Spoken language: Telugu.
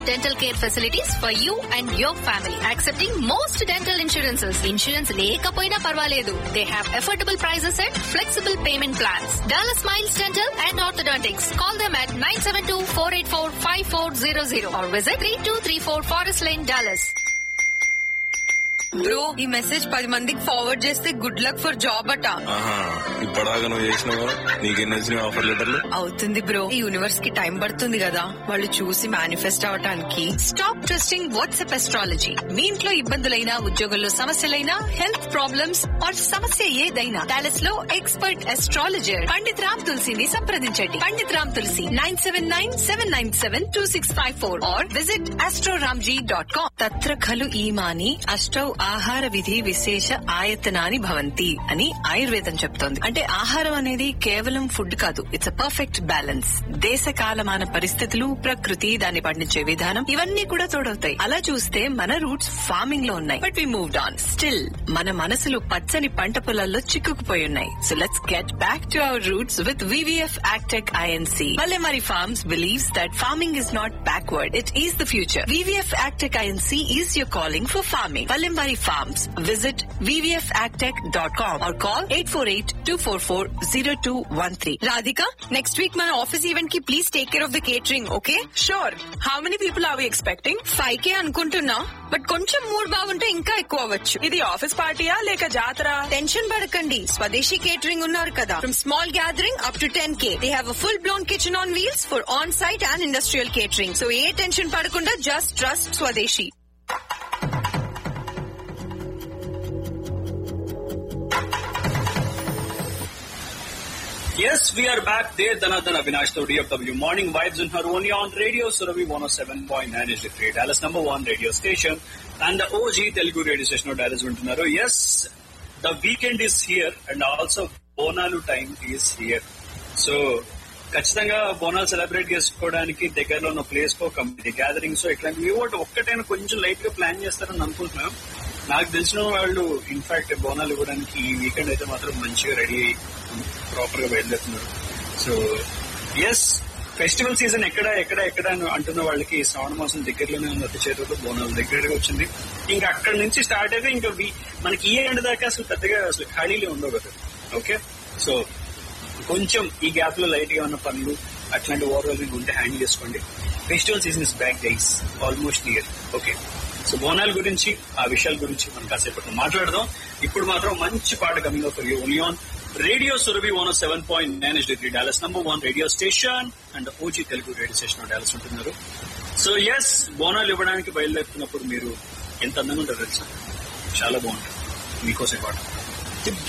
dental care facilities for you and your family. Accepting most dental insurances. Insurance లేకపోయినా పర్వాలేదు. They have affordable prices and flexible payment plans. Dallas Smiles Dental and Orthodontics. Call them at 972-484-5400 or visit 3234 Forest Lane, Dallas. Bro ఈ మెసేజ్ పది మందికి ఫార్వర్డ్ చేస్తే గుడ్ లక్ ఫర్ జాబ్ అట ఆహా ఇప్పటిదాకా నువ్వు చేసినావు నీకెన్ని వచ్చినాయి ఆఫర్ లెటర్లు అవుతుంది బ్రో ఈ యూనివర్స్ కి టైం పడుతుంది కదా వాళ్ళు చూసి మేనిఫెస్ట్ అవటానికి స్టాప్ ట్రస్టింగ్ వాట్సాప్ ఎస్ట్రాలజీ మీ ఇంట్లో ఇబ్బందులైనా ఉద్యోగంలో సమస్యలైనా హెల్త్ ప్రాబ్లమ్స్ ఆర్ సమస్య ఏదైనా డాలస్ లో ఎక్స్పర్ట్ ఎస్ట్రాలజర్ పండిత్ రామ్ తులసిని సంప్రదించండి Pandit Ram Tulasi nine seven nine seven nine seven two six five four or visit astroramji dot com తత్ర ఖలు ఈమాని అష్టౌ ఆహార విధి విశేష ఆయతనాని భవంతి అని ఆయుర్వేదం చెప్తోంది అంటే ఆహారం అనేది కేవలం ఫుడ్ కాదు ఇట్స్ అ పర్ఫెక్ట్ బ్యాలెన్స్ దేశ కాలమాన పరిస్థితులు ప్రకృతి దాన్ని పండించే విధానం ఇవన్నీ కూడా తోడవుతాయి అలా చూస్తే మన రూట్స్ ఫార్మింగ్ లో ఉన్నాయి but we moved on still మన మనసులు పచ్చని పంట పొలాల్లో చిక్కుకుపోయి ఉన్నాయి so let's get back to our roots with VVF agtech INC Palemari Farms believes that farming is not backward, it is the future. VVF Agtech INC is your calling for farming. Palemari Farms. Visit vvfagtech.com or call 848-244-0213. Radhika, next week మన ఆఫీస్ ఈవెంట్ కి please take care of the catering okay sure how many people are we expecting five K అనుకుంటున్నా బట్ కొంచెం మూడ్ బాగుంటే ఇంకా ఎక్కువ అవ్వచ్చు ఇది ఆఫీస్ పార్టీయా లేక జాతర టెన్షన్ పడకండి స్వదేశీ కేటరింగ్ ఉన్నారు కదా from small gathering up to ten K they have full blown kitchen on wheels for on site and industrial catering so ఏ టెన్షన్ పడకుండా just trust Swadeshi Yes, we are back there. Dhanadhan Avinash Todi of W Morning Vibes in her only on Radio Surabhi 107.9 is the great Dallas number one radio station and the OG Telugu radio station of Dallas Vintunaru. Yes, the weekend is here and also Bonalu time is here. So, ఖచ్చితంగా బోనాలు సెలబ్రేట్ చేసుకోవడానికి దగ్గరలో ఉన్న ప్లేస్ కో కమిటీ గ్యాదరింగ్స్ ఇట్లాంటివి ఒకటి ఒక్కటైనా కొంచెం లైట్ గా ప్లాన్ చేస్తారని అనుకుంటున్నాం నాకు తెలిసిన వాళ్ళు ఇన్ఫాక్ట్ బోనాలు ఇవ్వడానికి ఈ వీకెండ్ అయితే మాత్రం మంచిగా రెడీ అయ్యి ప్రాపర్ గా బయలుదేరుతున్నారు సో ఎస్ ఫెస్టివల్ సీజన్ ఎక్కడ ఎక్కడ ఎక్కడ అని అంటున్న వాళ్ళకి శ్రావణ మాసం దగ్గరలోనే ఉంది అతి చేతుల్లో బోనాలు దగ్గరగా వచ్చింది ఇంకా అక్కడ నుంచి స్టార్ట్ అయితే ఇంకా వీ- మనకి ఈ ఎండ్ దాకా అసలు పెద్దగా అసలు ఖాళీలే ఉండవు కదా ఓకే సో కొంచెం ఈ గ్యాప్ లో లైట్ గా ఉన్న పనులు అట్లాంటి ఓవరాల్ ఉంటే హ్యాండిల్ చేసుకోండి festival season is back days almost year okay so బోనాల గురించి ఆ విషయాల గురించి మనం కాసేపట్లో మాట్లాడదాం ఇప్పుడు మాత్రం మంచి పాట coming of you only on radio Surabhi one seven point nine yes degree Dallas number one radio station and OG Telugu radio station Dallas ఉంటున్నారు సో ఎస్ బోనాలు ఇవ్వడానికి బయలుదేరుతున్నప్పుడు మీరు ఎంత అందంగా ఉంటారు తెలుసా చాలా బాగుంటుంది మీకోసం పాట